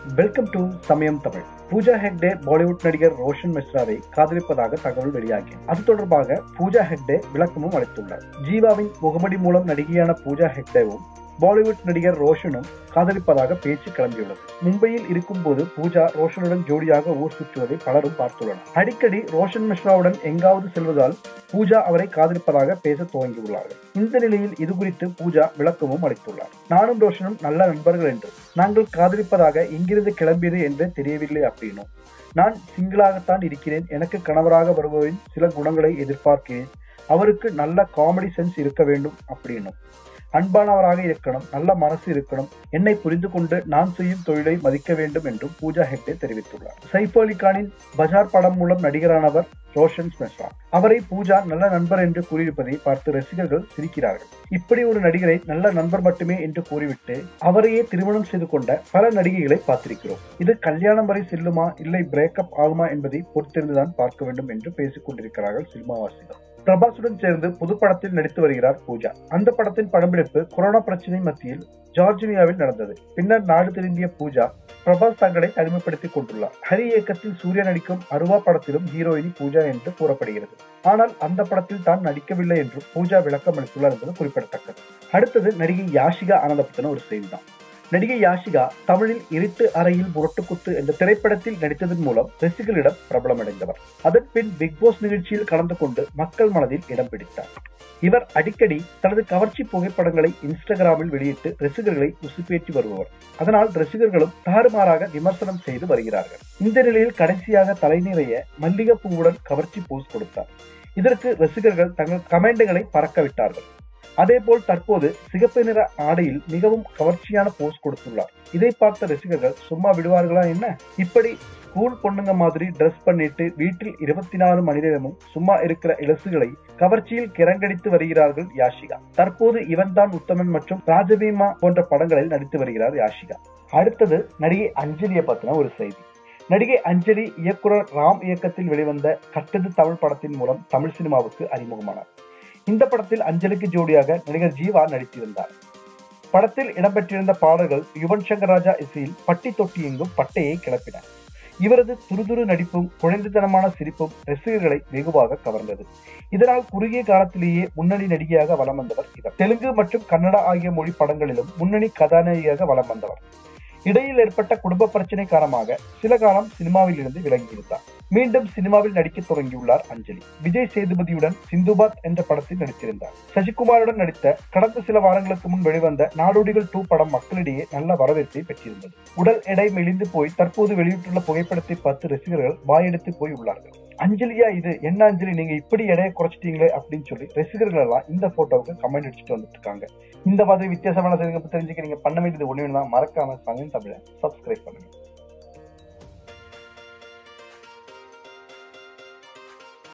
welcome to சமயம் தமிழ் பூஜா ஹெக்டே பாலிவுட் நடிகர் ரோஷன் மிஸ்ராவை காதலிப்பதாக தகவல் வெளியாகி அது தொடர்பாக பூஜா ஹெக்டே விளக்கமும் அளித்துள்ளார் ஜீவாவின் முகமடி மூலம் நடிகையான பூஜா ஹெக்டேவும் பாலிவுட் நடிகர் ரோஷனும் காதலிப்பதாக பேச்சு கிளம்பியுள்ளது மும்பையில் இருக்கும்போது பூஜா ரோஷனுடன் ஜோடியாக ஊர் சுற்றுவதை பலரும் பார்த்துள்ளனர் அடிக்கடி ரோஷன் மிஸ்ராவுடன் எங்காவது செல்வதால் பூஜா அவரை காதலிப்பதாக பேச துவங்கியுள்ளார்கள் இந்த நிலையில் இது குறித்து பூஜா விளக்கமும் அளித்துள்ளார் நானும் ரோஷனும் நல்ல நண்பர்கள் என்று நாங்கள் காதலிப்பதாக இங்கிருந்து கிளம்பியது என்றே தெரியவில்லை அப்படின்னும் நான் சிங்கிளாகத்தான் இருக்கிறேன் எனக்கு கணவராக வருபவரின் சில குணங்களை எதிர்பார்க்கிறேன் அவருக்கு நல்ல காமெடி சென்ஸ் இருக்க வேண்டும் அப்படின்னும் அன்பானவராக இருக்கணும் நல்ல மனசு இருக்கணும் என்னை புரிந்து கொண்டு நான் செய்யும் தொழிலை மதிக்க வேண்டும் என்றும் பூஜா ஹெக்டே தெரிவித்துள்ளார் சைஃப் அலி கானின் பஜார் படம் மூலம் நடிகரானவர் ரோஷன் ஸ்மெஸ்ரா அவரை பூஜா நல்ல நண்பர் என்று கூறியிருப்பதை பார்த்து ரசிகர்கள் சிரிக்கிறார்கள் இப்படி ஒரு நடிகரை நல்ல நண்பர் மட்டுமே என்று கூறிவிட்டு அவரையே திருமணம் செய்து கொண்ட பல நடிகைகளை பார்த்திருக்கிறோம் இது கல்யாணம் வரை செல்லுமா இல்லை பிரேக்கப் ஆகுமா என்பதை பொறுத்திருந்துதான் பார்க்க வேண்டும் என்று பேசிக் கொண்டிருக்கிறார்கள் சினிமாவாசிகள் பிரபாசுடன் சேர்ந்து புது படத்தில் நடித்து வருகிறார் பூஜா அந்த படத்தின் படப்பிடிப்பு கொரோனா பிரச்சனை மத்தியில் ஜார்ஜினியாவில் நடந்தது பின்னர் நாடு திரும்பிய பூஜா பிரபாஸ் தங்களை தனிமைப்படுத்திக் கொண்டுள்ளார் ஹரி இயக்கத்தில் சூர்யா நடிக்கும் அருவா படத்திலும் ஹீரோயினி பூஜா என்று கூறப்படுகிறது ஆனால் அந்த படத்தில் தான் நடிக்கவில்லை என்றும் பூஜா விளக்கம் அளித்துள்ளார் என்பது குறிப்பிடத்தக்கது அடுத்தது நடிகை யாஷிகா ஆனந்த பத்தின ஒரு செய்திதான் நடிகை யாஷிகா தமிழில் இருட்டு அறையில் முரட்டுக்குத்து என்ற திரைப்படத்தில் நடித்ததன் மூலம் ரசிகர்களிடம் பிரபலமடைந்தவர் அதன் பின் பிக் பாஸ் நிகழ்ச்சியில் கலந்து கொண்டு மக்கள் மனதில் இடம் பிடித்தார் இவர் அடிக்கடி தனது கவர்ச்சி புகைப்படங்களை இன்ஸ்டாகிராமில் வெளியிட்டு ரசிகர்களை உசுப்பேற்றி வருபவர் அதனால் ரசிகர்களும் தாறுமாறாக விமர்சனம் செய்து வருகிறார்கள் இந்த நிலையில் கடைசியாக தலை நிறைய மல்லிகை பூவுடன் கவர்ச்சி போஸ் கொடுத்தார் இதற்கு ரசிகர்கள் தங்கள் கமெண்டுகளை பறக்க விட்டார்கள் அதேபோல் தற்போது சிகப்பு நிற ஆடையில் மிகவும் கவர்ச்சியான போஸ் கொடுத்துள்ளார் இதை பார்த்த ரசிகர்கள் சும்மா விடுவார்களா என்ன இப்படி ஸ்கூல் பொண்ணுங்க மாதிரி ட்ரெஸ் பண்ணிட்டு வீட்டில் இருபத்தி நாலு மணி நேரமும் சும்மா இருக்கிற இலசுகளை கவர்ச்சியில் கிறங்கடித்து வருகிறார்கள் யாஷிகா தற்போது இவன் தான் உத்தமன் மற்றும் ராஜபீமா போன்ற படங்களில் நடித்து வருகிறார் யாஷிகா அடுத்தது நடிகை அஞ்சலியை பத்தின ஒரு செய்தி நடிகை அஞ்சலி இயக்குனர் ராம் இயக்கத்தில் வெளிவந்த கட்டது தமிழ் படத்தின் மூலம் தமிழ் சினிமாவுக்கு அறிமுகமானார் இந்த படத்தில் அஞ்சலிக்கு ஜோடியாக நடிகர் ஜீவா நடித்திருந்தார் படத்தில் இடம்பெற்றிருந்த பாடல்கள் யுவன் சங்கர் ராஜா இசையில் பட்டி தொட்டி எங்கும் பட்டையை கிளப்பின இவரது துருதுரு நடிப்பும் குழந்தைத்தனமான சிரிப்பும் ரசிகர்களை வெகுவாக கவர்ந்தது இதனால் குறுகிய காலத்திலேயே முன்னணி நடிகையாக வலம் வந்தவர் இவர் தெலுங்கு மற்றும் கன்னடா ஆகிய மொழி படங்களிலும் முன்னணி கதாநாயகியாக வலம் வந்தவர் இடையில் ஏற்பட்ட குடும்ப பிரச்சனை காரணமாக சில காலம் சினிமாவில் இருந்து விலகியிருந்தார் மீண்டும் சினிமாவில் நடிக்க தொடங்கியுள்ளார் அஞ்சலி விஜய் சேதுபதியுடன் சிந்துபாத் என்ற படத்தில் நடித்திருந்தார் சசிகுமாருடன் நடித்த கடந்த சில வாரங்களுக்கு முன் வெளிவந்த நாடோடிகள் டூ படம் மக்களிடையே நல்ல வரவேற்பை பெற்றிருந்தது உடல் எடை மெலிந்து போய் தற்போது வெளியிட்டுள்ள புகைப்படத்தை பார்த்து ரசிகர்கள் வாயெடுத்து போய் உள்ளார்கள் அஞ்சலியா இது என்ன அஞ்சலி நீங்க இப்படி எடையை குறைச்சிட்டீங்களே அப்படின்னு சொல்லி ரசிகர்கள் எல்லாம் இந்த போட்டோவுக்கு கமெண்ட் அடிச்சுட்டு வந்துட்டு இருக்காங்க இந்த மாதிரி வித்தியாசமான செய்திகளை தெரிஞ்சுக்க நீங்க பண்ண வேண்டியது ஒண்ணு தான் மறக்காம சமயம் தமிழை சப்ஸ்கிரைப் பண்ணுங்க